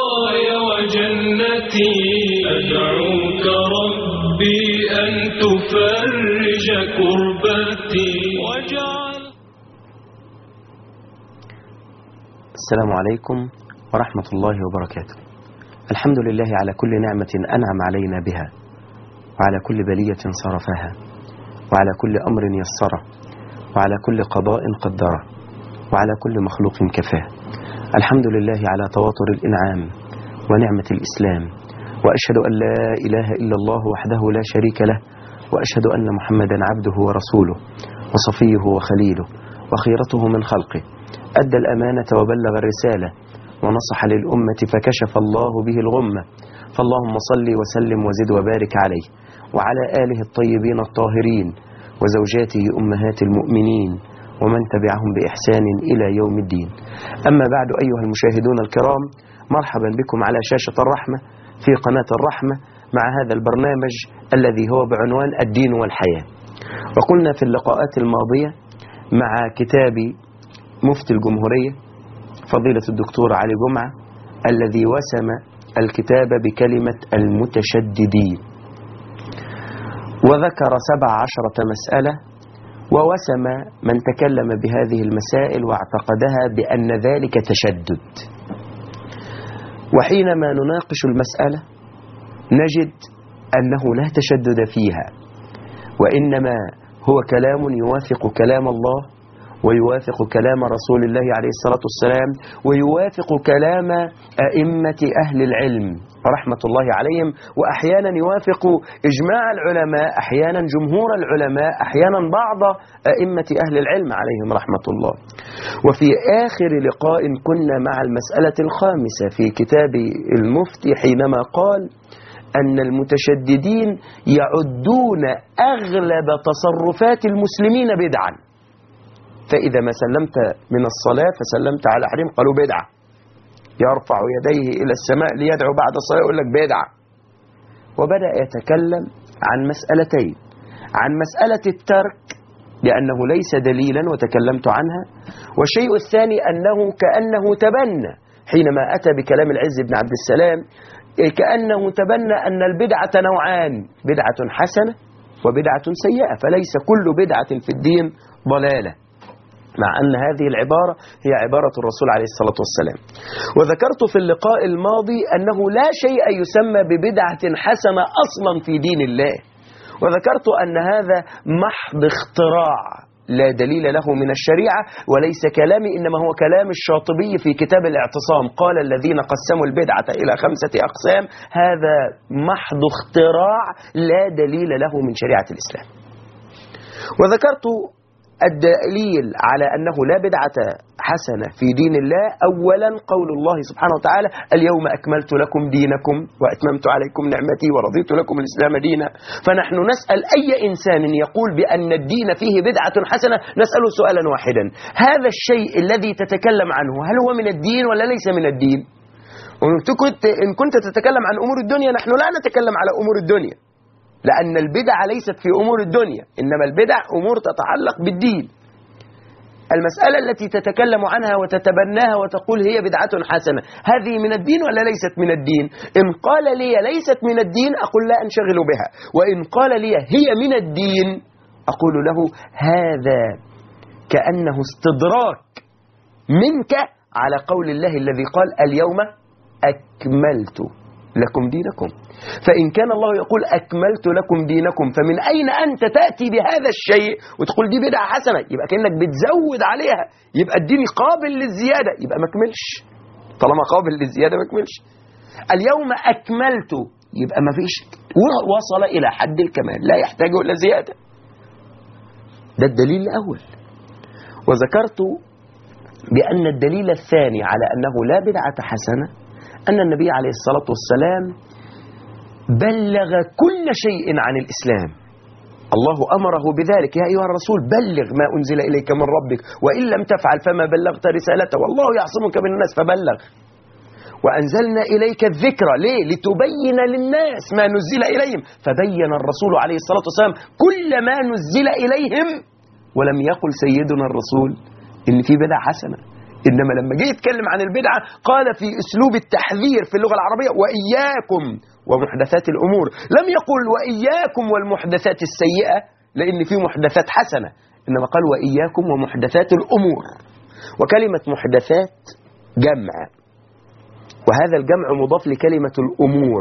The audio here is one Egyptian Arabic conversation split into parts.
رضاي وجنتي أدعوك ربي أن تفرج كربتي واجعل السلام عليكم ورحمة الله وبركاته الحمد لله على كل نعمة أنعم علينا بها وعلى كل بلية صرفها وعلى كل أمر يسره وعلى كل قضاء قدره وعلى كل مخلوق كفاه الحمد لله على تواتر الإنعام ونعمة الإسلام وأشهد أن لا إله إلا الله وحده لا شريك له وأشهد أن محمدا عبده ورسوله وصفيه وخليله وخيرته من خلقه أدى الأمانة وبلغ الرسالة ونصح للأمة فكشف الله به الغمة فاللهم صل وسلم وزد وبارك عليه وعلى آله الطيبين الطاهرين وزوجاته أمهات المؤمنين ومن تبعهم بإحسان إلى يوم الدين أما بعد أيها المشاهدون الكرام مرحبا بكم على شاشة الرحمة في قناة الرحمة مع هذا البرنامج الذي هو بعنوان الدين والحياة وقلنا في اللقاءات الماضية مع كتاب مفتي الجمهورية فضيلة الدكتور علي جمعة الذي وسم الكتاب بكلمة المتشددين وذكر سبع عشرة مسألة ووسم من تكلم بهذه المسائل واعتقدها بأن ذلك تشدد وحينما نناقش المسألة نجد أنه لا تشدد فيها وإنما هو كلام يوافق كلام الله ويوافق كلام رسول الله عليه الصلاة والسلام ويوافق كلام أئمة أهل العلم رحمة الله عليهم وأحيانا يوافق إجماع العلماء أحيانا جمهور العلماء أحيانا بعض أئمة أهل العلم عليهم رحمة الله وفي آخر لقاء كنا مع المسألة الخامسة في كتاب المفتي حينما قال أن المتشددين يعدون أغلب تصرفات المسلمين بدعا فإذا ما سلمت من الصلاة فسلمت على حريم قالوا بدعة يرفع يديه إلى السماء ليدعو بعد الصلاة يقول لك بدعة وبدأ يتكلم عن مسألتين عن مسألة الترك لأنه ليس دليلا وتكلمت عنها والشيء الثاني أنه كأنه تبنى حينما أتى بكلام العز بن عبد السلام كأنه تبنى أن البدعة نوعان بدعة حسنة وبدعة سيئة فليس كل بدعة في الدين ضلالة مع أن هذه العبارة هي عبارة الرسول عليه الصلاة والسلام وذكرت في اللقاء الماضي أنه لا شيء يسمى ببدعة حسنة أصلا في دين الله وذكرت أن هذا محض اختراع لا دليل له من الشريعة وليس كلامي إنما هو كلام الشاطبي في كتاب الاعتصام قال الذين قسموا البدعة إلى خمسة أقسام هذا محض اختراع لا دليل له من شريعة الإسلام وذكرت الدليل على أنه لا بدعة حسنة في دين الله أولا قول الله سبحانه وتعالى اليوم أكملت لكم دينكم وأتممت عليكم نعمتي ورضيت لكم الإسلام دينا فنحن نسأل أي إنسان يقول بأن الدين فيه بدعة حسنة نسأله سؤالا واحدا هذا الشيء الذي تتكلم عنه هل هو من الدين ولا ليس من الدين إن كنت تتكلم عن أمور الدنيا نحن لا نتكلم على أمور الدنيا لأن البدع ليست في أمور الدنيا إنما البدع أمور تتعلق بالدين المسألة التي تتكلم عنها وتتبناها وتقول هي بدعة حسنة هذه من الدين ولا ليست من الدين إن قال لي ليست من الدين أقول لا أنشغل بها وإن قال لي هي من الدين أقول له هذا كأنه استدراك منك على قول الله الذي قال اليوم أكملت لكم دينكم فإن كان الله يقول أكملت لكم دينكم فمن أين أنت تأتي بهذا الشيء وتقول دي بدعة حسنة يبقى كأنك بتزود عليها يبقى الدين قابل للزيادة يبقى ما كملش طالما قابل للزيادة ما كملش اليوم أكملت يبقى ما فيش وصل إلى حد الكمال لا يحتاج إلى زيادة ده الدليل الأول وذكرت بأن الدليل الثاني على أنه لا بدعة حسنة أن النبي عليه الصلاة والسلام بلغ كل شيء عن الإسلام الله أمره بذلك يا أيها الرسول بلغ ما أنزل إليك من ربك وإن لم تفعل فما بلغت رسالته والله يعصمك من الناس فبلغ وأنزلنا إليك الذكر ليه؟ لتبين للناس ما نزل إليهم فبين الرسول عليه الصلاة والسلام كل ما نزل إليهم ولم يقل سيدنا الرسول إن في بدع حسنة إنما لما جه يتكلم عن البدعة قال في أسلوب التحذير في اللغة العربية وإياكم ومحدثات الأمور لم يقل وإياكم والمحدثات السيئة لأن في محدثات حسنة إنما قال وإياكم ومحدثات الأمور وكلمة محدثات جمع وهذا الجمع مضاف لكلمة الأمور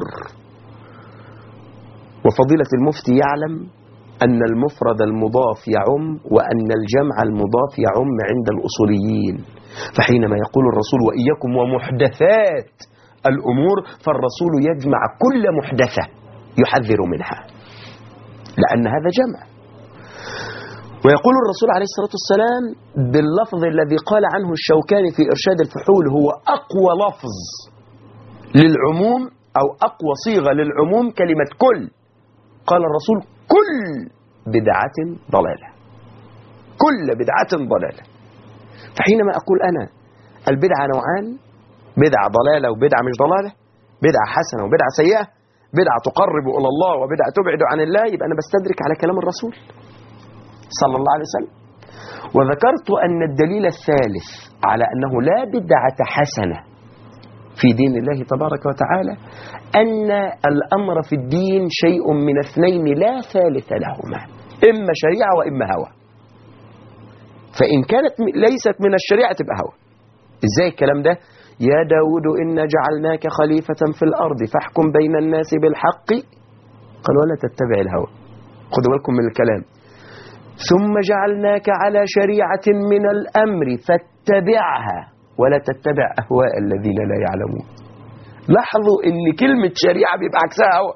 وفضيلة المفتي يعلم أن المفرد المضاف يعم وأن الجمع المضاف يعم عند الأصوليين فحينما يقول الرسول وإياكم ومحدثات الأمور فالرسول يجمع كل محدثة يحذر منها لأن هذا جمع ويقول الرسول عليه الصلاة والسلام باللفظ الذي قال عنه الشوكاني في إرشاد الفحول هو أقوى لفظ للعموم أو أقوى صيغة للعموم كلمة كل قال الرسول كل بدعة ضلالة كل بدعة ضلالة فحينما أقول أنا البدعة نوعان بدعة ضلالة وبدعة مش ضلالة بدعة حسنة وبدعة سيئة بدعة تقرب إلى الله وبدعة تبعد عن الله يبقى أنا بستدرك على كلام الرسول صلى الله عليه وسلم وذكرت أن الدليل الثالث على أنه لا بدعة حسنة في دين الله تبارك وتعالى أن الأمر في الدين شيء من اثنين لا ثالث لهما إما شريعة وإما هوى فإن كانت ليست من الشريعة تبقى هوى إزاي الكلام ده يا داود إن جعلناك خليفة في الأرض فاحكم بين الناس بالحق قال ولا تتبع الهوى خدوا بالكم من الكلام ثم جعلناك على شريعة من الأمر فاتبعها ولا تتبع أهواء الذين لا يعلمون لاحظوا ان كلمة شريعة بيبقى عكسها هوى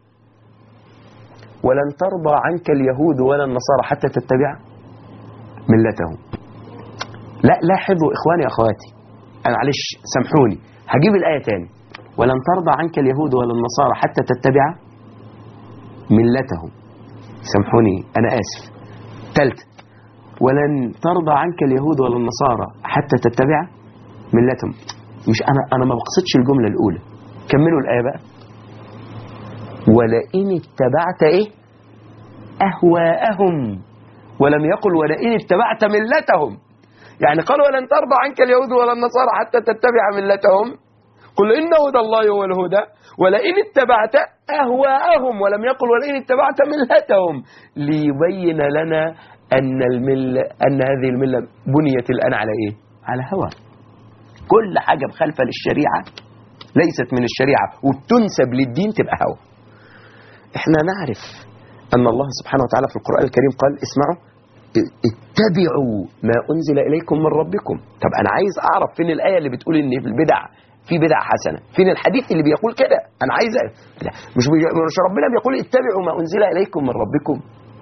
ولن ترضى عنك اليهود ولا النصارى حتى تتبع ملتهم لا لاحظوا إخواني أخواتي أنا معلش سامحوني هجيب الآية تاني ولن ترضى عنك اليهود ولا النصارى حتى تتبع ملتهم سامحوني أنا آسف ثالثة ولن ترضى عنك اليهود ولا النصارى حتى تتبع ملتهم مش أنا أنا ما بقصدش الجملة الأولى كملوا الآية بقى ولئن اتبعت إيه أهواءهم ولم يقل ولئن اتبعت ملتهم يعني قال ولن ترضى عنك اليهود ولا النصارى حتى تتبع ملتهم قل إن هدى الله هو الهدى ولئن اتبعت أهواءهم ولم يقل ولئن اتبعت ملتهم ليبين لنا أن الملة أن هذه الملة بنيت الآن على إيه؟ على هوى كل حاجة مخالفة للشريعة ليست من الشريعة وبتنسب للدين تبقى هوى احنا نعرف أن الله سبحانه وتعالى في القرآن الكريم قال اسمعوا اتبعوا ما أنزل إليكم من ربكم طب أنا عايز أعرف فين الآية اللي بتقول إن في البدع في بدع حسنة فين الحديث اللي بيقول كده أنا عايز أعرف. لا مش, مش ربنا بيقول اتبعوا ما أنزل إليكم من ربكم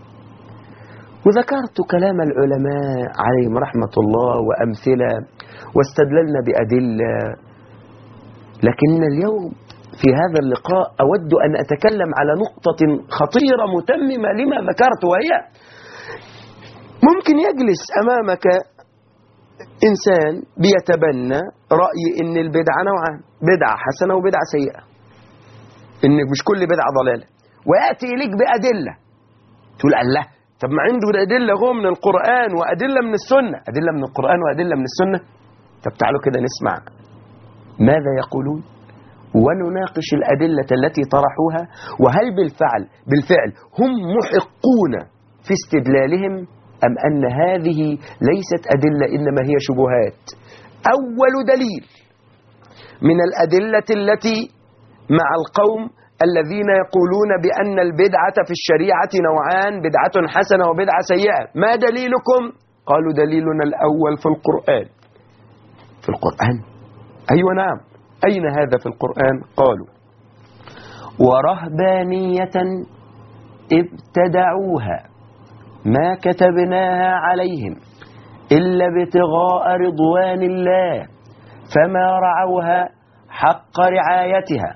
وذكرت كلام العلماء عليهم رحمة الله وأمثلة واستدللنا بأدلة لكن اليوم في هذا اللقاء أود أن أتكلم على نقطة خطيرة متممة لما ذكرت وهي ممكن يجلس أمامك إنسان بيتبنى رأي إن البدعة نوعان بدعة حسنة وبدعة سيئة إن مش كل بدعة ضلالة ويأتي إليك بأدلة تقول الله طب ما عنده أدلة هو من القرآن وأدلة من السنة أدلة من القرآن وأدلة من السنة طب تعالوا كده نسمع ماذا يقولون ونناقش الأدلة التي طرحوها وهل بالفعل بالفعل هم محقون في استدلالهم أم أن هذه ليست أدلة إنما هي شبهات أول دليل من الأدلة التي مع القوم الذين يقولون بأن البدعة في الشريعة نوعان بدعة حسنة وبدعة سيئة ما دليلكم؟ قالوا دليلنا الأول في القرآن في القرآن أيوة نعم أين هذا في القرآن؟ قالوا ورهبانية ابتدعوها ما كتبناها عليهم إلا ابتغاء رضوان الله فما رعوها حق رعايتها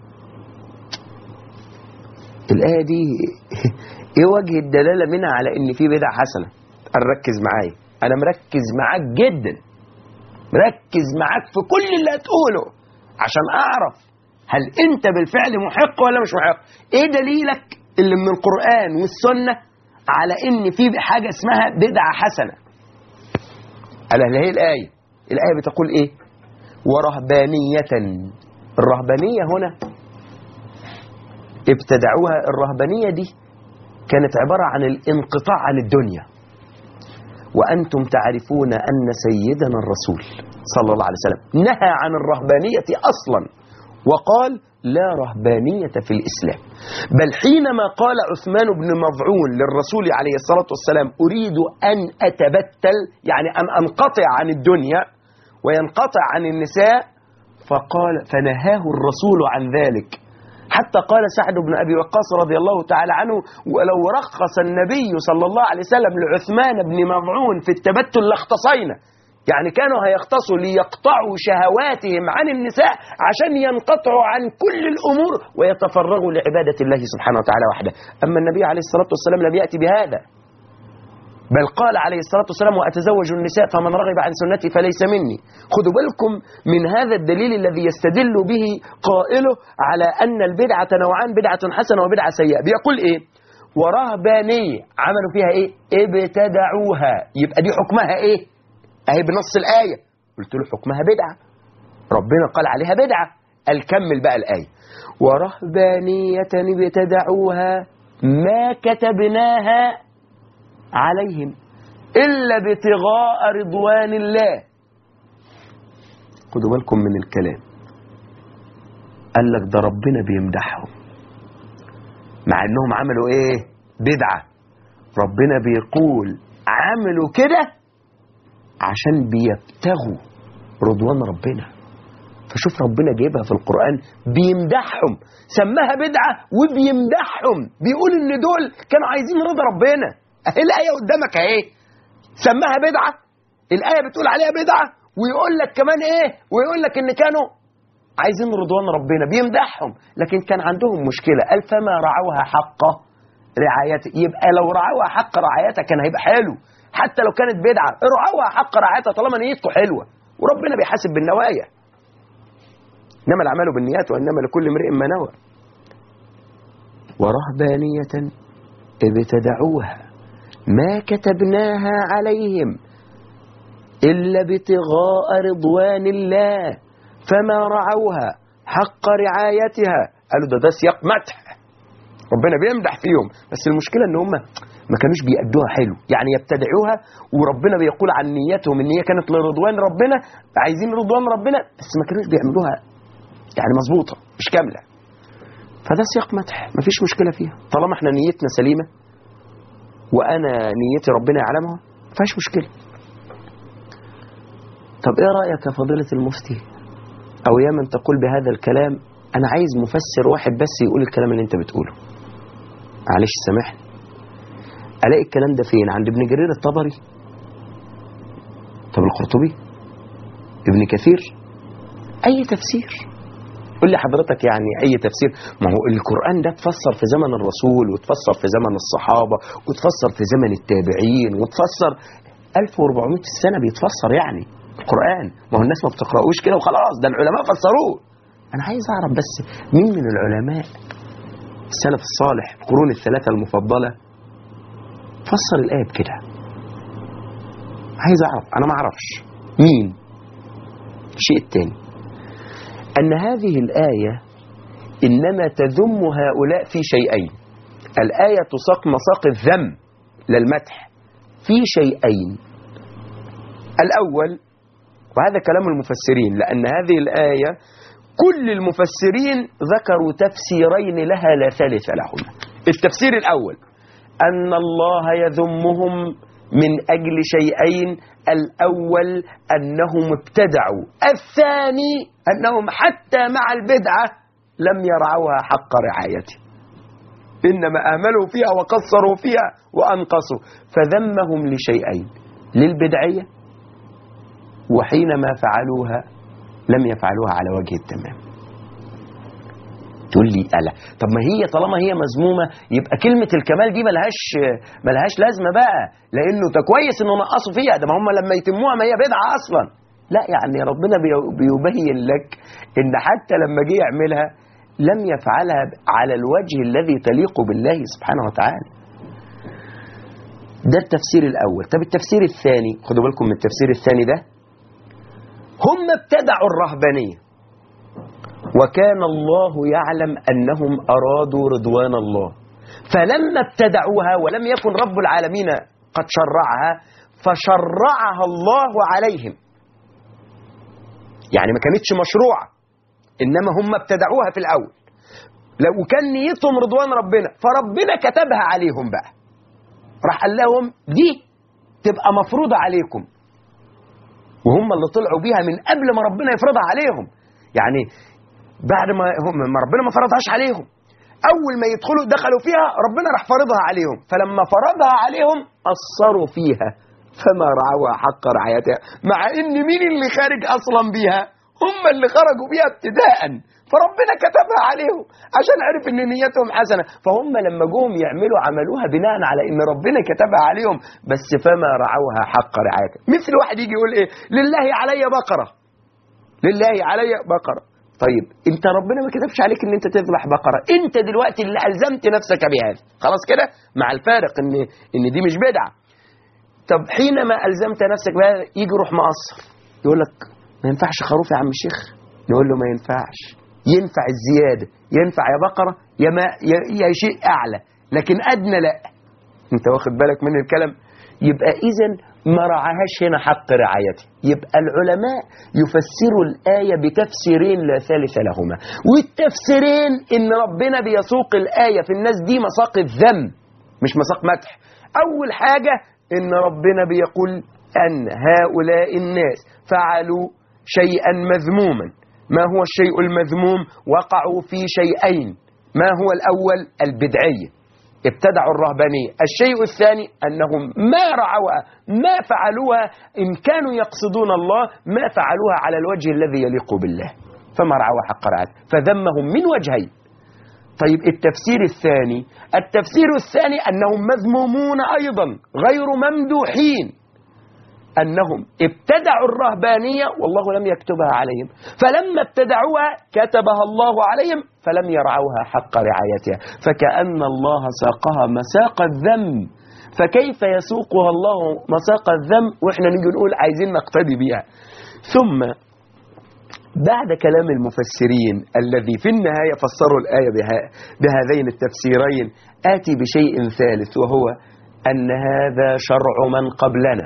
الآية دي إيه وجه الدلالة منها على إن في بدع حسنة أنا ركز معايا أنا مركز معاك جدا مركز معاك في كل اللي هتقوله عشان أعرف هل أنت بالفعل محق ولا مش محق إيه دليلك اللي من القرآن والسنة على ان في حاجه اسمها بدعه حسنه على هي الايه الآية بتقول إيه ورهبانية الرهبانية هنا ابتدعوها الرهبانية دي كانت عبارة عن الانقطاع عن الدنيا وأنتم تعرفون أن سيدنا الرسول صلى الله عليه وسلم نهى عن الرهبانية أصلا وقال لا رهبانية في الإسلام بل حينما قال عثمان بن مضعون للرسول عليه الصلاة والسلام أريد أن أتبتل يعني أن أنقطع عن الدنيا وينقطع عن النساء فقال فنهاه الرسول عن ذلك حتى قال سعد بن أبي وقاص رضي الله تعالى عنه ولو رخص النبي صلى الله عليه وسلم لعثمان بن مضعون في التبتل لاختصينا يعني كانوا هيختصوا ليقطعوا شهواتهم عن النساء عشان ينقطعوا عن كل الأمور ويتفرغوا لعبادة الله سبحانه وتعالى وحده أما النبي عليه الصلاة والسلام لم يأتي بهذا بل قال عليه الصلاة والسلام وأتزوج النساء فمن رغب عن سنتي فليس مني خدوا بالكم من هذا الدليل الذي يستدل به قائله على أن البدعة نوعان بدعة حسنة وبدعة سيئة بيقول إيه ورهبانية عملوا فيها إيه ابتدعوها يبقى دي حكمها إيه أهي بنص الآية قلت له حكمها بدعة ربنا قال عليها بدعة قال كمل بقى الآية ورهبانية ابتدعوها ما كتبناها عليهم إلا ابتغاء رضوان الله خدوا بالكم من الكلام قال لك ده ربنا بيمدحهم مع انهم عملوا ايه بدعة ربنا بيقول عملوا كده عشان بيبتغوا رضوان ربنا فشوف ربنا جايبها في القرآن بيمدحهم سماها بدعة وبيمدحهم بيقول ان دول كانوا عايزين رضا ربنا اهي الآية قدامك اهي سماها بدعة الآية بتقول عليها بدعة ويقول لك كمان ايه ويقول لك ان كانوا عايزين رضوان ربنا بيمدحهم لكن كان عندهم مشكلة قال فما رعوها حق رعايته يبقى لو رعوها حق رعايتها كان هيبقى حلو حتى لو كانت بدعة رعوها حق رعايتها طالما نيتكم حلوة وربنا بيحاسب بالنوايا إنما الأعمال بالنيات وإنما لكل امرئ ما نوى ورهبانية ابتدعوها ما كتبناها عليهم إلا ابتغاء رضوان الله فما رعوها حق رعايتها قالوا ده ده سياق مدح ربنا بيمدح فيهم بس المشكلة ان هم ما كانوش بيأدوها حلو يعني يبتدعوها وربنا بيقول عن نيتهم ان هي كانت لرضوان ربنا عايزين رضوان ربنا بس ما كانوش بيعملوها يعني مظبوطة مش كاملة فده سياق مدح مفيش مشكلة فيها طالما احنا نيتنا سليمة وانا نيتي ربنا يعلمها ما فيهاش مشكلة طب ايه رأيك يا فضيلة المفتي او يا من تقول بهذا الكلام انا عايز مفسر واحد بس يقول الكلام اللي انت بتقوله معلش سامحني الاقي الكلام ده فين عند ابن جرير الطبري طب القرطبي ابن كثير اي تفسير قول لي حضرتك يعني اي تفسير ما هو القران ده اتفسر في زمن الرسول وتفسر في زمن الصحابه وتفسر في زمن التابعين وتفسر 1400 سنه بيتفسر يعني القران ما هو الناس ما بتقراوش كده وخلاص ده العلماء فسروه انا عايز اعرف بس مين من العلماء السلف الصالح القرون الثلاثه المفضله فسر الايه بكده عايز اعرف انا ما اعرفش مين الشيء الثاني ان هذه الايه انما تذم هؤلاء في شيئين الايه تساق مساق الذم للمدح في شيئين الاول وهذا كلام المفسرين لان هذه الايه كل المفسرين ذكروا تفسيرين لها لا ثالث لهما التفسير الأول أن الله يذمهم من أجل شيئين الأول أنهم ابتدعوا الثاني أنهم حتى مع البدعة لم يرعوها حق رعايته إنما أهملوا فيها وقصروا فيها وأنقصوا فذمهم لشيئين للبدعية وحينما فعلوها لم يفعلوها على وجه التمام تقول لي ألا طب ما هي طالما هي مذمومة يبقى كلمة الكمال دي ملهاش ملهاش لازمة بقى لأنه ده كويس إنه نقصوا فيها ده ما هم لما يتموها ما هي بدعة أصلا لا يعني ربنا بي- بيبين لك إن حتى لما جه يعملها لم يفعلها على الوجه الذي تليق بالله سبحانه وتعالى ده التفسير الأول طب التفسير الثاني خدوا بالكم من التفسير الثاني ده هم ابتدعوا الرهبانية وكان الله يعلم أنهم أرادوا رضوان الله فلما ابتدعوها ولم يكن رب العالمين قد شرعها فشرعها الله عليهم يعني ما كانتش مشروعة إنما هم ابتدعوها في الأول لو كان نيتهم رضوان ربنا فربنا كتبها عليهم بقى راح قال لهم دي تبقى مفروضة عليكم وهم اللي طلعوا بيها من قبل ما ربنا يفرضها عليهم يعني بعد ما هم ما ربنا ما فرضهاش عليهم اول ما يدخلوا دخلوا فيها ربنا راح فرضها عليهم فلما فرضها عليهم اثروا فيها فما رعوها حق رعايتها مع ان مين اللي خارج اصلا بيها هم اللي خرجوا بيها ابتداء فربنا كتبها عليهم عشان عرف ان نيتهم حسنه فهم لما جم يعملوا عملوها بناء على ان ربنا كتبها عليهم بس فما رعوها حق رعايتها مثل واحد يجي يقول ايه لله علي بقره لله علي بقره طيب انت ربنا ما كتبش عليك ان انت تذبح بقره انت دلوقتي اللي الزمت نفسك بهذا خلاص كده مع الفارق ان ان دي مش بدعه طب حينما الزمت نفسك بهذا يجي يروح مقصر يقول لك ما ينفعش خروف يا عم الشيخ نقول له ما ينفعش ينفع الزياده ينفع يا بقره يا ما يا, يا شيء اعلى لكن ادنى لا انت واخد بالك من الكلام يبقى اذا ما رعاهاش هنا حق رعايته يبقى العلماء يفسروا الآية بتفسيرين لا ثالث لهما والتفسيرين إن ربنا بيسوق الآية في الناس دي مساق الذم مش مساق مدح أول حاجة إن ربنا بيقول أن هؤلاء الناس فعلوا شيئا مذموما ما هو الشيء المذموم وقعوا في شيئين ما هو الأول البدعية ابتدعوا الرهبانية الشيء الثاني أنهم ما رعوها ما فعلوها إن كانوا يقصدون الله ما فعلوها على الوجه الذي يليق بالله فما رعوها حق رعايته فذمهم من وجهين طيب التفسير الثاني التفسير الثاني أنهم مذمومون أيضا غير ممدوحين أنهم ابتدعوا الرهبانية والله لم يكتبها عليهم فلما ابتدعوها كتبها الله عليهم فلم يرعوها حق رعايتها فكأن الله ساقها مساق الذم فكيف يسوقها الله مساق الذم وإحنا نيجي نقول عايزين نقتدي بها ثم بعد كلام المفسرين الذي في النهاية فسروا الآية بها بهذين التفسيرين آتي بشيء ثالث وهو أن هذا شرع من قبلنا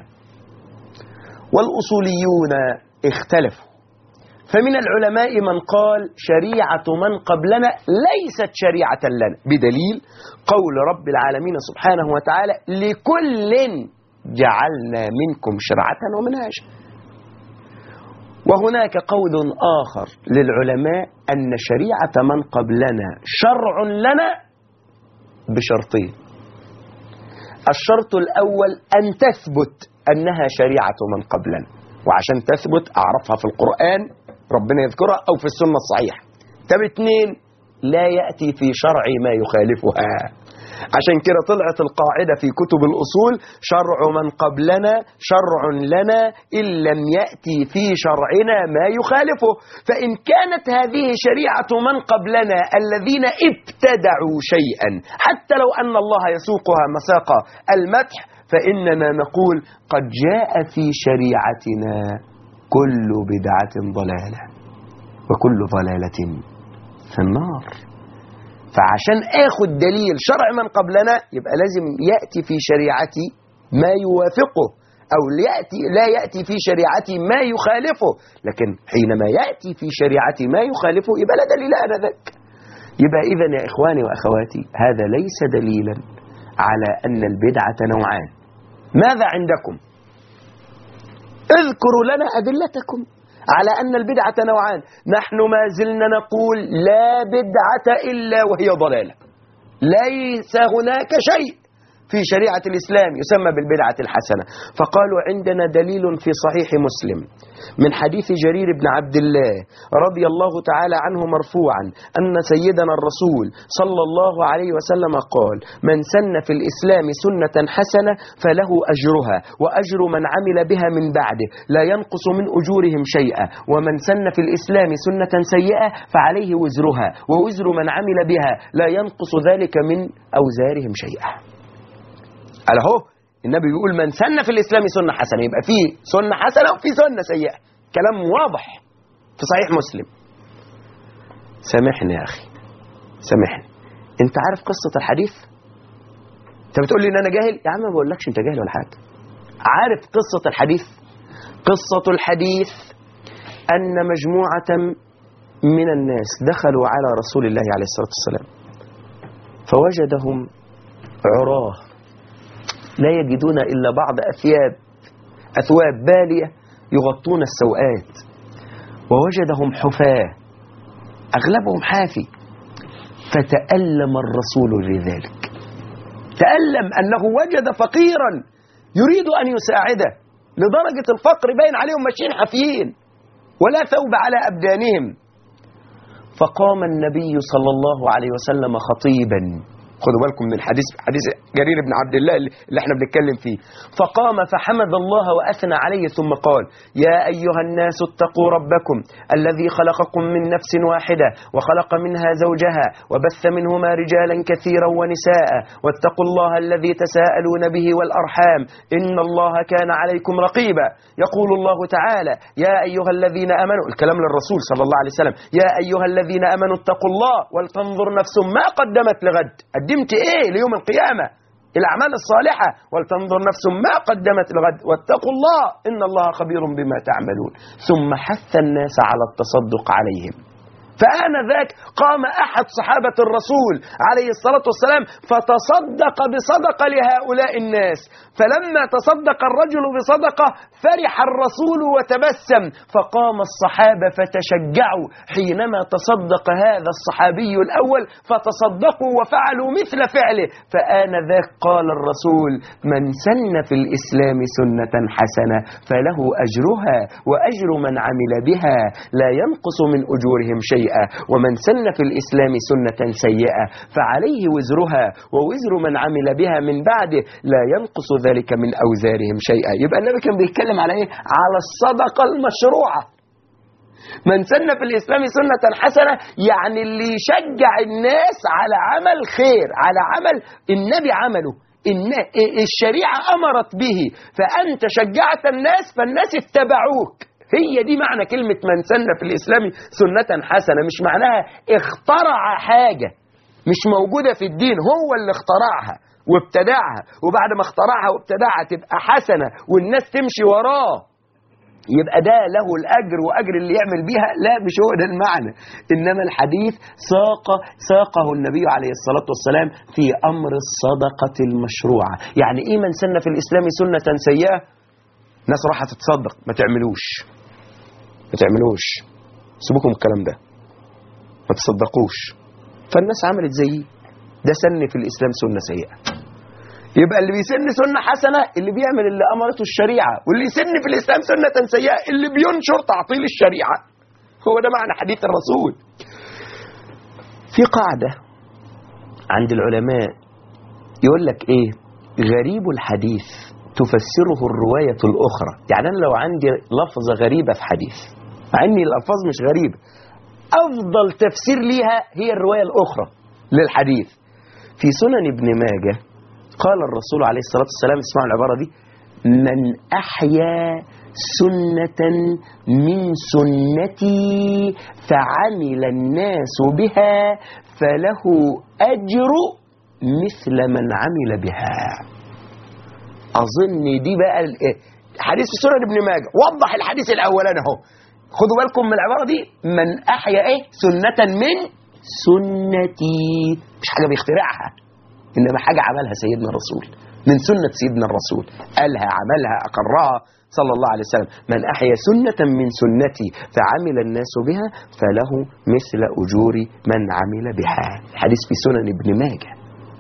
والأصوليون اختلفوا فمن العلماء من قال شريعة من قبلنا ليست شريعة لنا بدليل قول رب العالمين سبحانه وتعالى لكل جعلنا منكم شرعة ومنهاجا وهناك قول آخر للعلماء أن شريعة من قبلنا شرع لنا بشرطين الشرط الأول أن تثبت أنها شريعة من قبلنا وعشان تثبت أعرفها في القرآن ربنا يذكرها أو في السنة الصحيحة طب اتنين لا يأتي في شرع ما يخالفها عشان كده طلعت القاعدة في كتب الأصول شرع من قبلنا شرع لنا إن لم يأتي في شرعنا ما يخالفه فإن كانت هذه شريعة من قبلنا الذين ابتدعوا شيئا حتى لو أن الله يسوقها مساق المدح فإننا نقول قد جاء في شريعتنا كل بدعة ضلالة وكل ضلالة في النار فعشان اخد دليل شرع من قبلنا يبقى لازم يأتي في شريعتي ما يوافقه أو يأتي لا يأتي في شريعتي ما يخالفه لكن حينما يأتي في شريعتي ما يخالفه يبقى لا دليل آنذاك يبقى إذا يا إخواني وأخواتي هذا ليس دليلا على أن البدعة نوعان ماذا عندكم اذكروا لنا أدلتكم على أن البدعة نوعان نحن ما زلنا نقول لا بدعة إلا وهي ضلالة ليس هناك شيء في شريعة الإسلام يسمى بالبدعة الحسنة فقالوا عندنا دليل في صحيح مسلم من حديث جرير بن عبد الله رضي الله تعالى عنه مرفوعا أن سيدنا الرسول صلى الله عليه وسلم قال من سن في الإسلام سنة حسنة فله أجرها وأجر من عمل بها من بعده لا ينقص من أجورهم شيئا ومن سن في الإسلام سنة سيئة فعليه وزرها ووزر من عمل بها لا ينقص ذلك من أوزارهم شيئا قال اهو النبي بيقول من سن في الاسلام سنه حسنه يبقى في سنه حسنه وفي سنه سيئه كلام واضح في صحيح مسلم سامحني يا أخي سامحني أنت عارف قصة الحديث أنت بتقول لي إن أنا جاهل يا عم ما بقولكش أنت جاهل ولا حاجة عارف قصة الحديث قصة الحديث أن مجموعة من الناس دخلوا على رسول الله عليه الصلاة والسلام فوجدهم عراه لا يجدون إلا بعض أثياب أثواب بالية يغطون السوءات ووجدهم حفاة أغلبهم حافي فتألم الرسول لذلك تألم أنه وجد فقيرا يريد أن يساعده لدرجة الفقر باين عليهم ماشيين حافيين ولا ثوب على أبدانهم فقام النبي صلى الله عليه وسلم خطيبا خدوا بالكم من الحديث حديث جرير بن عبد الله اللي احنا بنتكلم فيه فقام فحمد الله وأثنى عليه ثم قال يا أيها الناس اتقوا ربكم الذي خلقكم من نفس واحدة وخلق منها زوجها وبث منهما رجالا كثيرا ونساء واتقوا الله الذي تساءلون به والأرحام إن الله كان عليكم رقيبا يقول الله تعالى يا أيها الذين أمنوا الكلام للرسول صلى الله عليه وسلم يا أيها الذين أمنوا اتقوا الله ولتنظر نفس ما قدمت لغد قدمت ايه ليوم القيامة الأعمال الصالحة ولتنظر نفس ما قدمت لغد واتقوا الله إن الله خبير بما تعملون ثم حث الناس على التصدق عليهم فآنذاك قام أحد صحابة الرسول عليه الصلاة والسلام فتصدق بصدقة لهؤلاء الناس فلما تصدق الرجل بصدقة فرح الرسول وتبسم فقام الصحابة فتشجعوا حينما تصدق هذا الصحابي الأول فتصدقوا وفعلوا مثل فعله فآنذاك قال الرسول من سن في الإسلام سنة حسنة فله أجرها وأجر من عمل بها لا ينقص من أجورهم شيئا ومن سن في الإسلام سنة سيئة فعليه وزرها ووزر من عمل بها من بعده لا ينقص ذلك من أوزارهم شيئا يبقى النبي كان بيتكلم على إيه؟ على الصدقة المشروعة من سن في الإسلام سنة حسنة يعني اللي يشجع الناس على عمل خير على عمل النبي عمله الن- الشريعة أمرت به فأنت شجعت الناس فالناس اتبعوك هي دي معنى كلمة من سن في الإسلام سنة حسنة مش معناها اخترع حاجة مش موجودة في الدين هو اللي اخترعها وابتدعها وبعد ما اخترعها وابتدعها تبقى حسنة والناس تمشي وراه يبقى ده له الأجر وأجر اللي يعمل بيها لا مش هو ده المعنى إنما الحديث ساق ساقه النبي عليه الصلاة والسلام في أمر الصدقة المشروعة يعني إيه من سن في الإسلام سنة سيئة ناس راح تتصدق ما تعملوش ما تعملوش سيبوكم الكلام ده ما تصدقوش فالناس عملت زيي ده سن في الإسلام سنة سيئة يبقى اللي بيسن سنة حسنة اللي بيعمل اللي أمرته الشريعة واللي يسن في الإسلام سنة سيئة اللي بينشر تعطيل الشريعة هو ده معنى حديث الرسول في قاعدة عند العلماء يقول لك إيه غريب الحديث تفسره الرواية الأخرى يعني أنا لو عندي لفظة غريبة في حديث مع أن الألفاظ مش غريبة أفضل تفسير ليها هي الرواية الأخرى للحديث في سنن ابن ماجه قال الرسول عليه الصلاة والسلام اسمعوا العبارة دي من أحيا سنة من سنتي فعمل الناس بها فله أجر مثل من عمل بها أظن دي بقى ال- إيه؟ حديث في سنن ابن ماجه وضح الحديث الأولاني أهو خدوا بالكم من العبارة دي من أحيا إيه سنة من سنتي مش حاجة بيخترعها إنما حاجة عملها سيدنا الرسول من سنة سيدنا الرسول قالها عملها أقرها صلى الله عليه وسلم من أحيا سنة من سنتي فعمل الناس بها فله مثل أجور من عمل بها الحديث في سنن ابن ماجه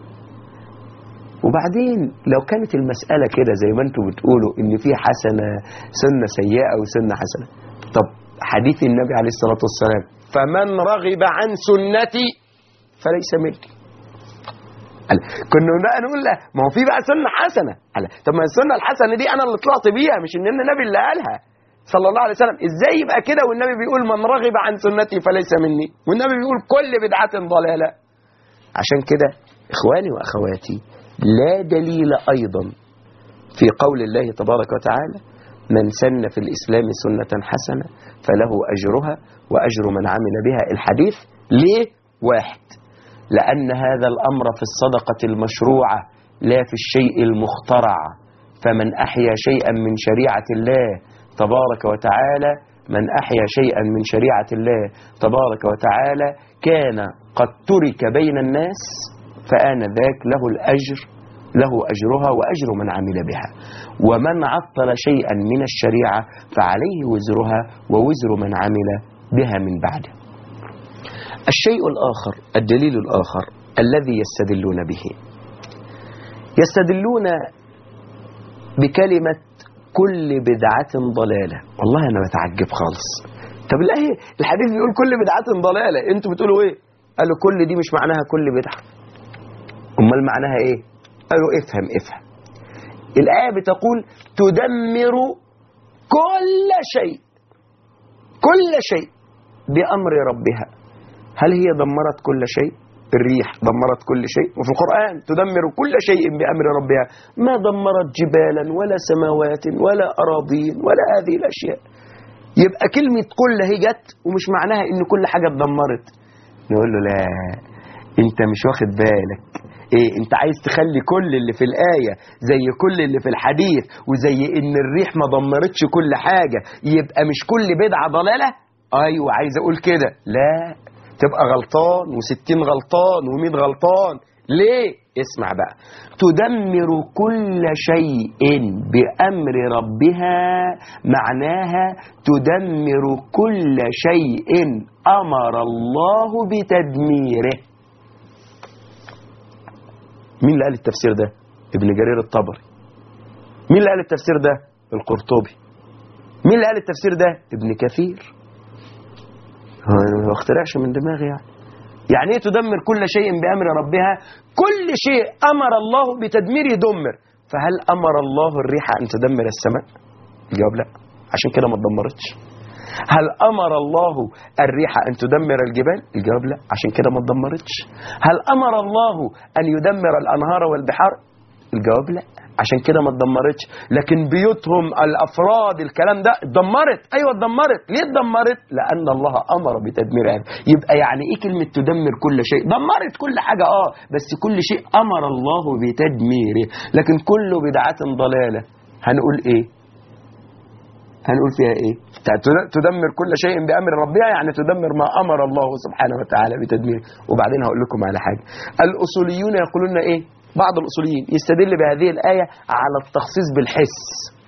وبعدين لو كانت المسألة كده زي ما انتم بتقولوا ان في حسنة سنة سيئة وسنة حسنة طب حديث النبي عليه الصلاة والسلام فمن رغب عن سنتي فليس مني قال كنا بقى نقول لا ما هو في بقى سنة حسنة قال طب ما السنة الحسنة دي انا اللي طلعت بيها مش ان النبي اللي قالها صلى الله عليه وسلم ازاي يبقى كده والنبي بيقول من رغب عن سنتي فليس مني والنبي بيقول كل بدعة ضلالة عشان كده اخواني واخواتي لا دليل ايضا في قول الله تبارك وتعالى من سن في الإسلام سنة حسنة فله أجرها وأجر من عمل بها الحديث ليه واحد لأن هذا الأمر في الصدقة المشروعة لا في الشيء المخترع فمن أحيا شيئا من شريعة الله تبارك وتعالى من أحيا شيئا من شريعة الله تبارك وتعالى كان قد ترك بين الناس فآن ذاك له الأجر له أجرها وأجر من عمل بها ومن عطل شيئا من الشريعة فعليه وزرها ووزر من عمل بها من بعده الشيء الآخر الدليل الآخر الذي يستدلون به يستدلون بكلمة كل بدعة ضلالة والله أنا بتعجب خالص طب الآية الحديث بيقول كل بدعة ضلالة أنتوا بتقولوا إيه قالوا كل دي مش معناها كل بدعة أمال معناها إيه قالوا افهم افهم الآية بتقول تدمر كل شيء كل شيء بأمر ربها هل هي دمرت كل شيء الريح دمرت كل شيء وفي القرآن تدمر كل شيء بأمر ربها ما دمرت جبالا ولا سماوات ولا أراضين ولا هذه الأشياء يبقى كلمة كل هي جت ومش معناها إن كل حاجة اتدمرت نقول له لا انت مش واخد بالك ايه انت عايز تخلي كل اللي في الآية زي كل اللي في الحديث وزي ان الريح ما دمرتش كل حاجة يبقى مش كل بدعة ضلالة ايوه عايز اقول كده لا تبقى غلطان وستين غلطان ومين غلطان ليه اسمع بقى تدمر كل شيء بأمر ربها معناها تدمر كل شيء أمر الله بتدميره مين اللي قال التفسير ده ابن جرير الطبري مين اللي قال التفسير ده القرطبي مين اللي قال التفسير ده ابن كثير ما اخترعش من دماغي يعني يعني ايه تدمر كل شيء بأمر ربها كل شيء أمر الله بتدميره دمر فهل أمر الله الريح أن تدمر السماء الجواب لا عشان كده ما اتدمرتش هل أمر الله الريح أن تدمر الجبال الجواب لا عشان كده ما اتدمرتش هل أمر الله أن يدمر الأنهار والبحار الجواب لا عشان كده ما اتدمرتش لكن بيوتهم الافراد الكلام ده اتدمرت ايوه اتدمرت ليه اتدمرت لان الله امر بتدميرها يبقى يعني ايه كلمه تدمر كل شيء دمرت كل حاجه اه بس كل شيء امر الله بتدميره لكن كل بدعه ضلاله هنقول ايه هنقول فيها ايه تدمر كل شيء بامر ربها يعني تدمر ما امر الله سبحانه وتعالى بتدميره وبعدين هقول لكم على حاجه الاصوليون يقولون ايه بعض الأصوليين يستدل بهذه الآية على التخصيص بالحس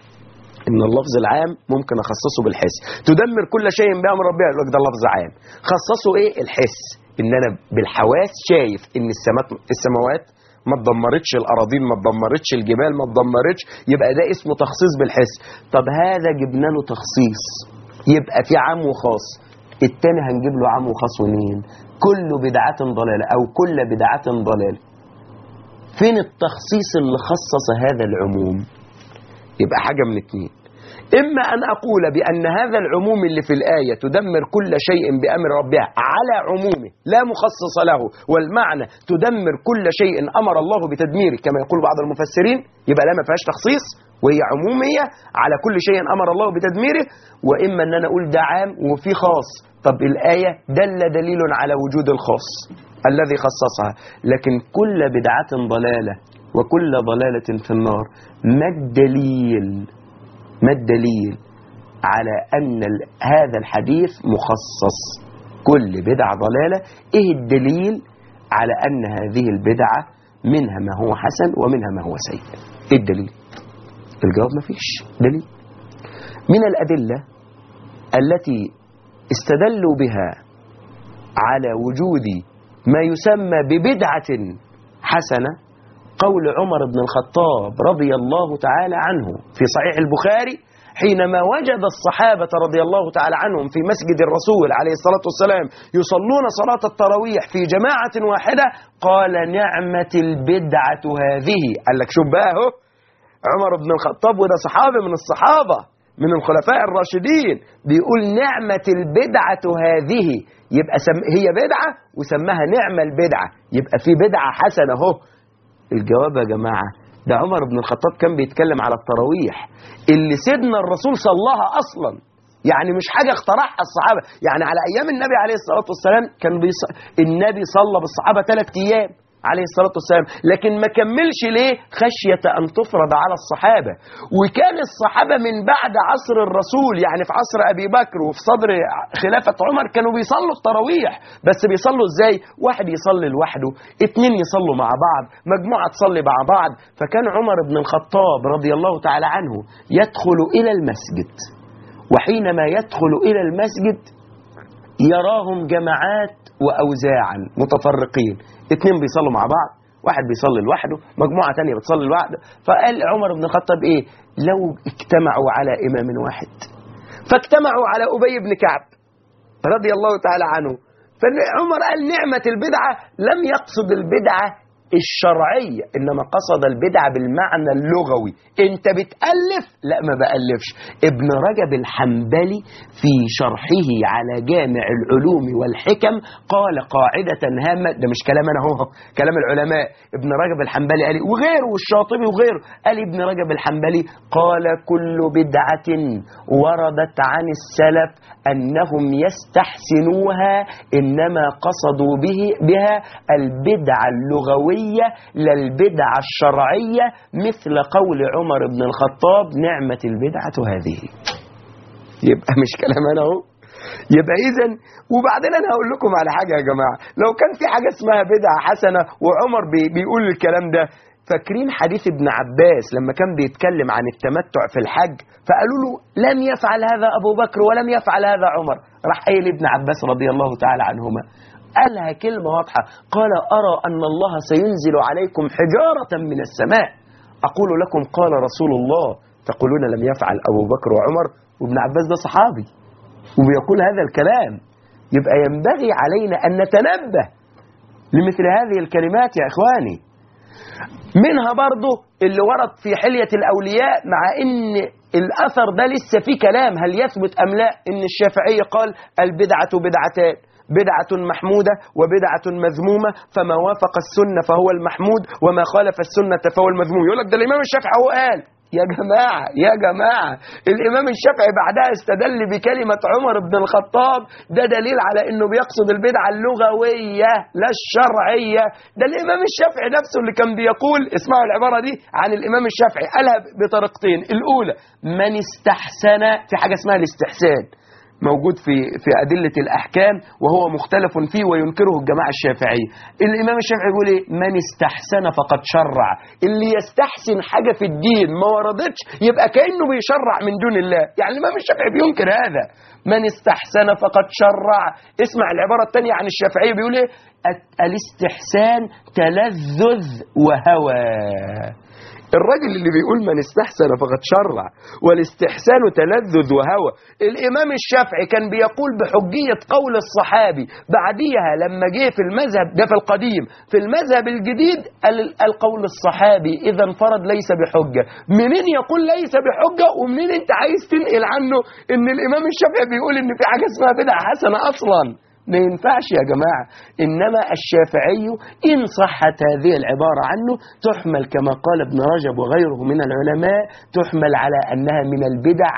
إن اللفظ العام ممكن أخصصه بالحس تدمر كل شيء بأمر ربها يقول لك ده لفظ عام خصصه إيه الحس إن أنا بالحواس شايف إن السماوات السماوات ما اتدمرتش الأراضين ما اتدمرتش الجبال ما اتدمرتش يبقى ده اسمه تخصيص بالحس طب هذا جبنا له تخصيص يبقى في عام وخاص التاني هنجيب له عام وخاص منين كل بدعة ضلالة أو كل بدعة ضلالة فين التخصيص اللي خصص هذا العموم يبقى حاجة من اتنين إما أن أقول بأن هذا العموم اللي في الآية تدمر كل شيء بأمر ربها على عمومه لا مخصص له والمعنى تدمر كل شيء أمر الله بتدميره كما يقول بعض المفسرين يبقى لا ما فيهاش تخصيص وهي عمومية على كل شيء أمر الله بتدميره وإما أن أنا أقول ده عام وفي خاص طب الآية دل دليل على وجود الخاص الذي خصصها لكن كل بدعة ضلالة وكل ضلالة في النار ما الدليل ما الدليل على أن هذا الحديث مخصص كل بدعة ضلالة إيه الدليل على أن هذه البدعة منها ما هو حسن ومنها ما هو سيء إيه الدليل الجواب ما فيش دليل من الأدلة التي استدلوا بها على وجود ما يسمى ببدعة حسنة قول عمر بن الخطاب رضي الله تعالى عنه في صحيح البخاري حينما وجد الصحابة رضي الله تعالى عنهم في مسجد الرسول عليه الصلاة والسلام يصلون صلاة التراويح في جماعة واحدة قال نعمة البدعة هذه قال لك شوف بقى اهو عمر بن الخطاب وده صحابي من الصحابة من الخلفاء الراشدين بيقول نعمة البدعة هذه يبقى سم هي بدعة وسماها نعمة البدعة يبقى في بدعة حسنة اهو الجواب يا جماعة ده عمر بن الخطاب كان بيتكلم على التراويح اللي سيدنا الرسول صلاها اصلا يعني مش حاجه اخترعها الصحابه يعني على ايام النبي عليه الصلاه والسلام كان بيص... النبي صلى بالصحابه ثلاث ايام عليه الصلاة والسلام لكن ما كملش ليه خشية أن تفرض على الصحابة وكان الصحابة من بعد عصر الرسول يعني في عصر أبي بكر وفي صدر خلافة عمر كانوا بيصلوا التراويح بس بيصلوا إزاي واحد يصلي لوحده اتنين يصلوا مع بعض مجموعة تصلي مع بعض فكان عمر بن الخطاب رضي الله تعالى عنه يدخل إلى المسجد وحينما يدخل إلى المسجد يراهم جماعات وأوزاعا متفرقين اتنين بيصلوا مع بعض واحد بيصلي لوحده مجموعة تانية بتصلي لوحده فقال عمر بن الخطاب ايه لو اجتمعوا على إمام واحد فاجتمعوا على أبي بن كعب رضي الله تعالى عنه فعمر قال نعمة البدعة لم يقصد البدعة الشرعية إنما قصد البدعة بالمعنى اللغوي أنت بتألف لا ما بألفش ابن رجب الحنبلي في شرحه على جامع العلوم والحكم قال قاعدة هامة ده مش كلام أنا هو كلام العلماء ابن رجب الحنبلي قال وغيره والشاطبي وغيره قال ابن رجب الحنبلي قال كل بدعة وردت عن السلف أنهم يستحسنوها إنما قصدوا به بها البدعة اللغوية لا البدعة الشرعية مثل قول عمر بن الخطاب نعمة البدعة هذه يبقى مش كلام أنا أهو يبقى إذا وبعدين أنا هقول لكم على حاجة يا جماعة لو كان في حاجة اسمها بدعة حسنة وعمر بي بيقول الكلام ده فاكرين حديث ابن عباس لما كان بيتكلم عن التمتع في الحج فقالوا له لم يفعل هذا أبو بكر ولم يفعل هذا عمر راح قايل ابن عباس رضي الله تعالى عنهما قالها كلمة واضحة قال أرى أن الله سينزل عليكم حجارة من السماء أقول لكم قال رسول الله تقولون لم يفعل أبو بكر وعمر وابن عباس ده صحابي وبيقول هذا الكلام يبقى ينبغي علينا أن نتنبه لمثل هذه الكلمات يا إخواني منها برضه اللي ورد في حلية الأولياء مع إن الأثر ده لسه فيه كلام هل يثبت أم لا إن الشافعي قال البدعة بدعتان بدعة محمودة وبدعة مذمومة فما وافق السنة فهو المحمود وما خالف السنة فهو المذموم يقول لك ده الإمام الشافعي هو قال يا جماعة يا جماعة الإمام الشافعي بعدها استدل بكلمة عمر بن الخطاب ده دليل على أنه بيقصد البدعة اللغوية لا الشرعية ده الإمام الشافعي نفسه اللي كان بيقول اسمعوا العبارة دي عن الإمام الشافعي قالها بطريقتين الأولى من استحسن في حاجة اسمها الاستحسان موجود في في أدلة الأحكام وهو مختلف فيه وينكره الجماعة الشافعية الإمام الشافعي يقول إيه من استحسن فقد شرع اللي يستحسن حاجة في الدين ما وردتش يبقى كأنه بيشرع من دون الله يعني الإمام الشافعي بينكر هذا من استحسن فقد شرع اسمع العبارة الثانية عن الشافعية بيقول إيه الاستحسان تلذذ وهوى الراجل اللي بيقول من استحسن فقد شرع والاستحسان تلذذ وهوى الإمام الشافعي كان بيقول بحجية قول الصحابي بعديها لما جه في المذهب ده في القديم في المذهب الجديد ال- القول الصحابي إذا انفرد ليس بحجة منين يقول ليس بحجة ومنين انت عايز تنقل عنه ان الإمام الشافعي بيقول ان في حاجة اسمها بدعة حسنة أصلا ما ينفعش يا جماعة إنما الشافعي إن صحت هذه العبارة عنه تحمل كما قال ابن رجب وغيره من العلماء تحمل على أنها من البدع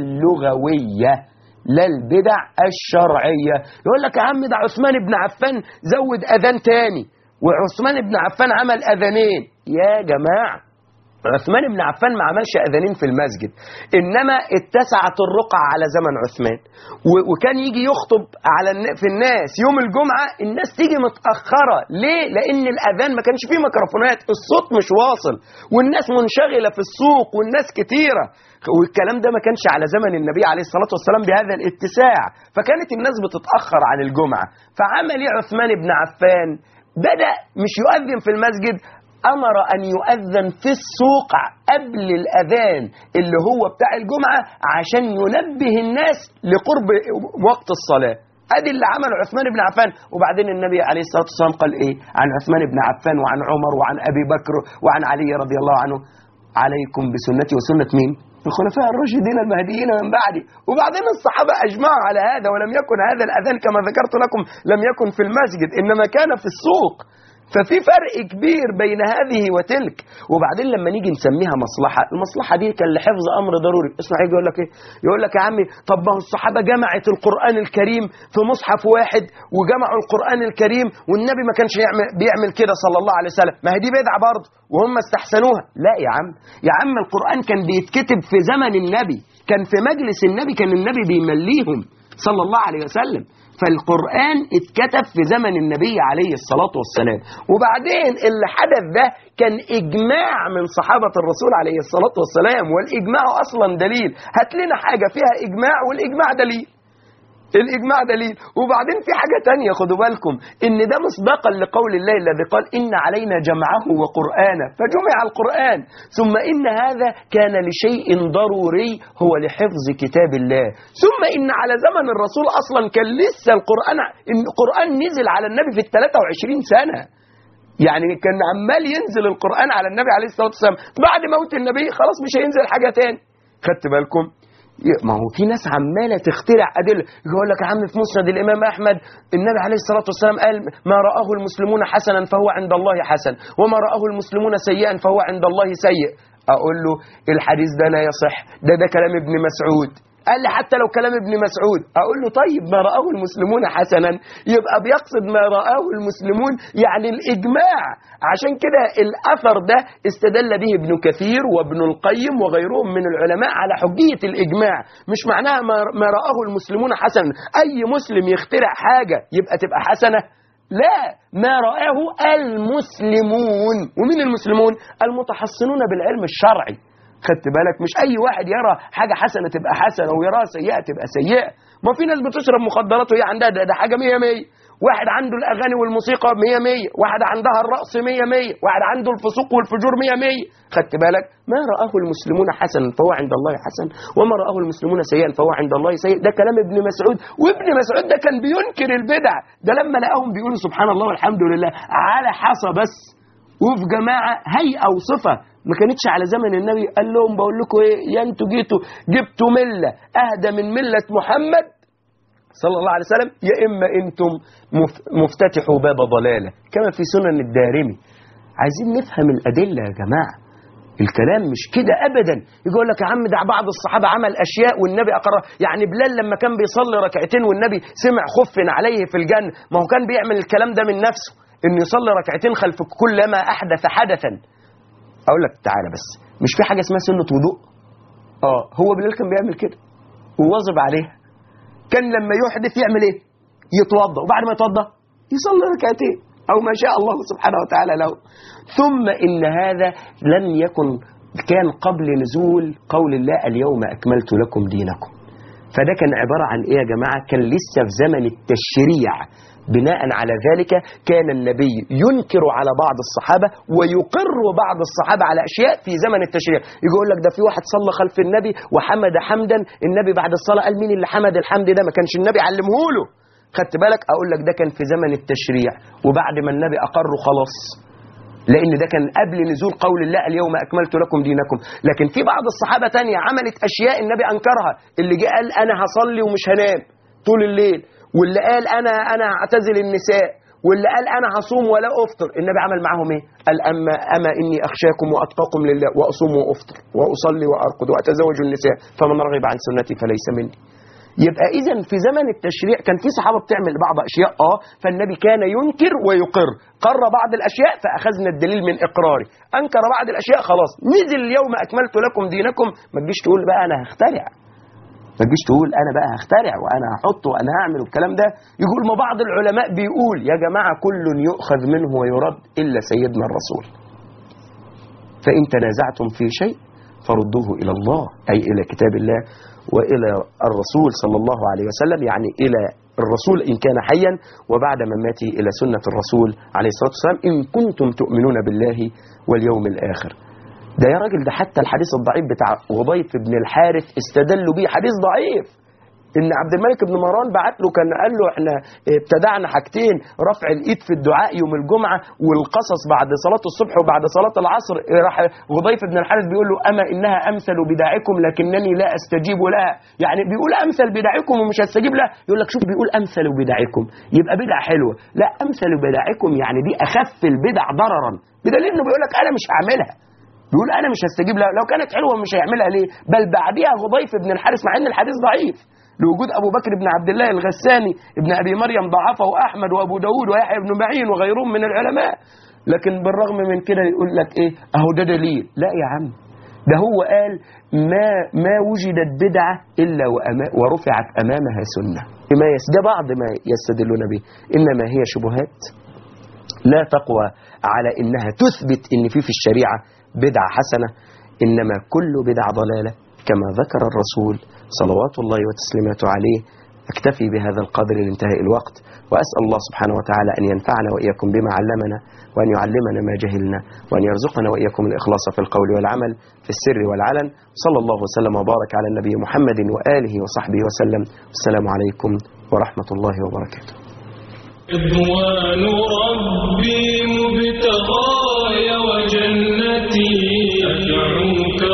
اللغوية لا البدع الشرعية يقول لك يا عم ده عثمان بن عفان زود أذان تاني وعثمان بن عفان عمل أذانين يا جماعة عثمان بن عفان ما عملش اذانين في المسجد انما اتسعت الرقعه على زمن عثمان و- وكان يجي يخطب على الن- في الناس يوم الجمعه الناس تيجي متاخره ليه لان الاذان ما كانش فيه ميكروفونات الصوت مش واصل والناس منشغله في السوق والناس كتيره والكلام ده ما كانش على زمن النبي عليه الصلاه والسلام بهذا الاتساع فكانت الناس بتتاخر عن الجمعه فعمل ايه عثمان بن عفان بدا مش يؤذن في المسجد أمر أن يؤذن في السوق قبل الأذان اللي هو بتاع الجمعة عشان ينبه الناس لقرب وقت الصلاة ادي اللي عمله عثمان بن عفان وبعدين النبي عليه الصلاه والسلام قال ايه عن عثمان بن عفان وعن عمر وعن ابي بكر وعن علي رضي الله عنه عليكم بسنتي وسنه مين الخلفاء الراشدين المهديين من بعدي وبعدين الصحابة أجمعوا على هذا ولم يكن هذا الأذان كما ذكرت لكم لم يكن في المسجد إنما كان في السوق ففي فرق كبير بين هذه وتلك وبعدين لما نيجي نسميها مصلحة المصلحة دي كان لحفظ أمر ضروري اسمع يجي يقول لك إيه يقول لك يا عمي طب ما هو الصحابة جمعت القرآن الكريم في مصحف واحد وجمعوا القرآن الكريم والنبي ما كانش يعمل بيعمل كده صلى الله عليه وسلم ما هي دي بدعة برضه وهم استحسنوها لا يا عم يا عم القرآن كان بيتكتب في زمن النبي كان في مجلس النبي كان النبي بيمليهم صلى الله عليه وسلم فالقرآن اتكتب في زمن النبي عليه الصلاة والسلام وبعدين اللي حدث ده كان إجماع من صحابة الرسول عليه الصلاة والسلام والإجماع أصلا دليل هات لنا حاجة فيها إجماع والإجماع دليل الإجماع دليل وبعدين في حاجة تانية خدوا بالكم إن ده مصداقا لقول الله الذي قال إن علينا جمعه وقرآنه فجمع القرآن ثم إن هذا كان لشيء ضروري هو لحفظ كتاب الله ثم إن على زمن الرسول أصلا كان لسه القرآن إن القرآن نزل على النبي في ال 23 سنة يعني كان عمال ينزل القرآن على النبي عليه الصلاة والسلام بعد موت النبي خلاص مش هينزل حاجة تاني خدت بالكم ما هو في ناس عماله تخترع ادله يقول لك يا عم في مسند الامام احمد النبي عليه الصلاه والسلام قال ما راه المسلمون حسنا فهو عند الله حسن وما راه المسلمون سيئا فهو عند الله سيء اقول له الحديث ده لا يصح ده ده كلام ابن مسعود قال لي حتى لو كلام ابن مسعود اقول له طيب ما راه المسلمون حسنا يبقى بيقصد ما راه المسلمون يعني الاجماع عشان كده الاثر ده استدل به ابن كثير وابن القيم وغيرهم من العلماء على حجيه الاجماع مش معناها ما ما راه المسلمون حسنا اي مسلم يخترع حاجه يبقى تبقى حسنه لا ما رآه المسلمون ومين المسلمون المتحصنون بالعلم الشرعي خدت بالك مش اي واحد يرى حاجه حسنه تبقى حسنه ويراها سيئه تبقى سيئه ما في ناس بتشرب مخدرات وهي عندها ده, ده حاجه 100 100 واحد عنده الاغاني والموسيقى 100 100 واحد عندها الرقص 100 100 واحد عنده الفسوق والفجور 100 100 خدت بالك ما رآه المسلمون حسنا فهو عند الله حسن وما رآه المسلمون سيئا فهو عند الله سيء ده كلام ابن مسعود وابن مسعود ده كان بينكر البدع ده لما لقاهم بيقولوا سبحان الله والحمد لله على حصى بس وفي جماعه هيئه وصفه ما كانتش على زمن النبي قال لهم بقول لكم ايه يا انتوا جيتوا جبتوا مله اهدى من مله محمد صلى الله عليه وسلم يا اما انتم مف- مفتتحوا باب ضلاله كما في سنن الدارمي عايزين نفهم الادله يا جماعه الكلام مش كده ابدا يقول لك يا عم ده بعض الصحابه عمل اشياء والنبي اقر يعني بلال لما كان بيصلي ركعتين والنبي سمع خف عليه في الجنه ما هو كان بيعمل الكلام ده من نفسه انه يصلي ركعتين خلف كلما احدث حدثا اقول لك تعالى بس مش في حاجه اسمها سنه وضوء اه هو بلال كان بيعمل كده وواظب عليها كان لما يحدث يعمل ايه يتوضا وبعد ما يتوضا يصلي ركعتين او ما شاء الله سبحانه وتعالى له ثم ان هذا لم يكن كان قبل نزول قول الله اليوم اكملت لكم دينكم فده كان عباره عن ايه يا جماعه كان لسه في زمن التشريع بناء على ذلك كان النبي ينكر على بعض الصحابة ويقر بعض الصحابة على أشياء في زمن التشريع يقول لك ده في واحد صلى خلف النبي وحمد حمدا النبي بعد الصلاة قال مين اللي حمد الحمد ده ما كانش النبي علمه له خدت بالك أقول لك ده كان في زمن التشريع وبعد ما النبي أقره خلاص لأن ده كان قبل نزول قول الله اليوم أكملت لكم دينكم لكن في بعض الصحابة تانية عملت أشياء النبي أنكرها اللي جه قال أنا هصلي ومش هنام طول الليل واللي قال أنا أنا هعتزل النساء واللي قال أنا هصوم ولا أفطر النبي عمل معاهم إيه قال أما, أما إني أخشاكم وأتقاكم لله وأصوم وأفطر وأصلي وأرقد وأتزوج النساء فمن رغب عن سنتي فليس مني يبقى اذا في زمن التشريع كان في صحابه بتعمل بعض اشياء اه فالنبي كان ينكر ويقر قر بعض الاشياء فاخذنا الدليل من اقراره انكر بعض الاشياء خلاص نزل اليوم اكملت لكم دينكم ما تجيش تقول بقى انا هخترع ما تجيش تقول انا بقى هخترع وانا هحط وانا هعمل والكلام ده يقول ما بعض العلماء بيقول يا جماعه كل يؤخذ منه ويرد الا سيدنا الرسول فان تنازعتم في شيء فردوه الى الله اي الى كتاب الله والى الرسول صلى الله عليه وسلم يعني الى الرسول ان كان حيا وبعد مماته الى سنه الرسول عليه الصلاه والسلام ان كنتم تؤمنون بالله واليوم الاخر ده يا راجل ده حتى الحديث الضعيف بتاع غضيف بن الحارث استدلوا بيه حديث ضعيف ان عبد الملك بن مروان بعت له كان قال له احنا ابتدعنا حاجتين رفع الايد في الدعاء يوم الجمعه والقصص بعد صلاه الصبح وبعد صلاه العصر راح غضيف بن الحارث بيقول له اما انها امثل بداعكم لكنني لا استجيب لها يعني بيقول امثل بداعكم ومش هستجيب لها يقول لك شوف بيقول امثل بداعكم يبقى بدعه حلوه لا امثل بداعكم يعني دي اخف البدع ضررا بدليل انه بيقول لك انا مش هعملها بيقول انا مش هستجيب لها لو كانت حلوه مش هيعملها ليه بل بعديها غضيف بن الحارث مع ان الحديث ضعيف لوجود ابو بكر بن عبد الله الغساني ابن ابي مريم ضعفه احمد وابو داود ويحيى بن معين وغيرهم من العلماء لكن بالرغم من كده يقول لك ايه اهو ده دليل لا يا عم ده هو قال ما ما وجدت بدعه الا وأما- ورفعت امامها سنه بما يس ده بعض ما يستدلون به انما هي شبهات لا تقوى على انها تثبت ان في في الشريعه بدعه حسنه انما كل بدعه ضلاله كما ذكر الرسول صلوات الله وتسليماته عليه اكتفي بهذا القدر لانتهاء الوقت واسال الله سبحانه وتعالى ان ينفعنا واياكم بما علمنا وان يعلمنا ما جهلنا وان يرزقنا واياكم الاخلاص في القول والعمل في السر والعلن صلى الله وسلم وبارك على النبي محمد واله وصحبه وسلم السلام عليكم ورحمه الله وبركاته رضوان ربي مبتغاي وجنتي أدعوك